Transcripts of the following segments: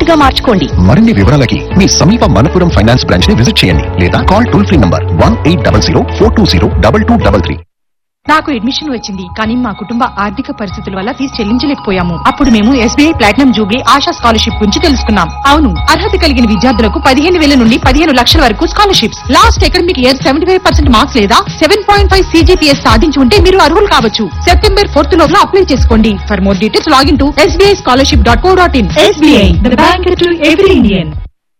గా మార్చుకోండి మరిన్ని వివరాలకి మీ సమీప మనపురం ఫైనాన్స్ బ్రాంచ్ ని విజిట్ చేయండి లేదా call toll free number one eight double zero four two zero double two double three నాకు అడ్మిషన్ వచ్చింది కానీ మా కుటుంబ ఆర్థిక పరిస్థితుల వల్ల ఫీజు చెల్లించలేకపోయాము అప్పుడు మేము SBI platinum jubilee Asha scholarship గురించి తెలుసుకున్నాం అవును అర్హత కలిగిన విద్యార్థులకు పదిహేను వేల నుండి పదిహేను లక్షల వరకు scholarships last academic year seventy five percent marks లేదా సెవెన్ పాయింట్ ఫైవ్ సీజీపీఎస్ సాధించి ఉంటే మీరు అర్హులు కావచ్చు సెప్టెంబర్ ఫోర్త్ లోపల అప్లై చేసుకోండి for more details login to SBI scholarship dot co dot in SBI bank to every Indian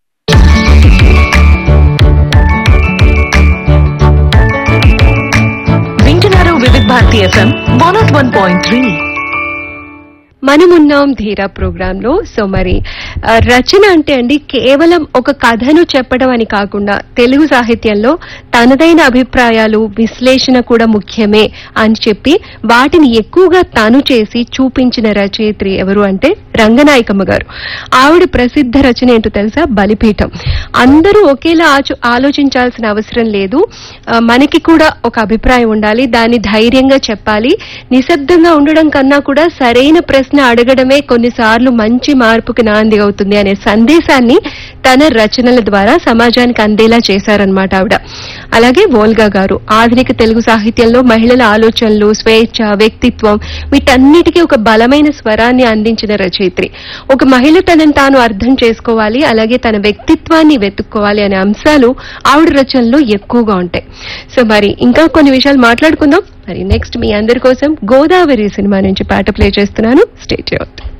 వింటున్నారు Vividh Bharati FM one nought one point three మనమున్నాం ధీరా ప్రోగ్రామ్ లో సో మరి ఆ, రచన అంటే అండి కేవలం ఒక కథను చెప్పడం అని కాకుండా తెలుగు సాహిత్యంలో తనదైన అభిప్రాయాలు విశ్లేషణ కూడా ముఖ్యమే అని చెప్పి వాటిని ఎక్కువగా తను చేసి చూపించిన రచయిత్రి ఎవరు అంటే రంగనాయకమ్మ గారు ఆవిడ ప్రసిద్ధ రచన ఏంటో తెలుసా బలిపీఠం అందరూ ఒకేలా ఆచు- ఆలోచించాల్సిన అవసరం లేదు ఆ, మనకి కూడా ఒక అభిప్రాయం ఉండాలి దాన్ని ధైర్యంగా చెప్పాలి నిశ్శబ్దంగా ఉండడం కన్నా కూడా సరైన ప్రశ్న అడగడమే కొన్నిసార్లు మంచి మార్పుకి నాంది అవుతుంది అనే సందేశాన్ని తన రచనల ద్వారా సమాజానికి అందేలా చేశారనమాట ఆవిడ అలాగే వోల్గా గారు ఆధునిక తెలుగు సాహిత్యంలో మహిళల ఆలోచనలు స్వేచ్ఛ వ్యక్తిత్వం వీటన్నిటికీ ఒక బలమైన స్వరాన్ని అందించిన రచయిత్రి ఒక మహిళ తనని తాను అర్థం చేసుకోవాలి అలాగే తన వ్యక్తిత్వాన్ని వెతుక్కోవాలి అనే అంశాలు ఆవిడ రచనలో ఎక్కువగా ఉంటాయి సో మరి ఇంకా కొన్ని విషయాలు మాట్లాడుకుందాం మరి నెక్స్ట్ మీ అందరి కోసం గోదావరి సినిమా నుంచి పాట ప్లే చేస్తున్నాను స్టేట్ అవుతుంది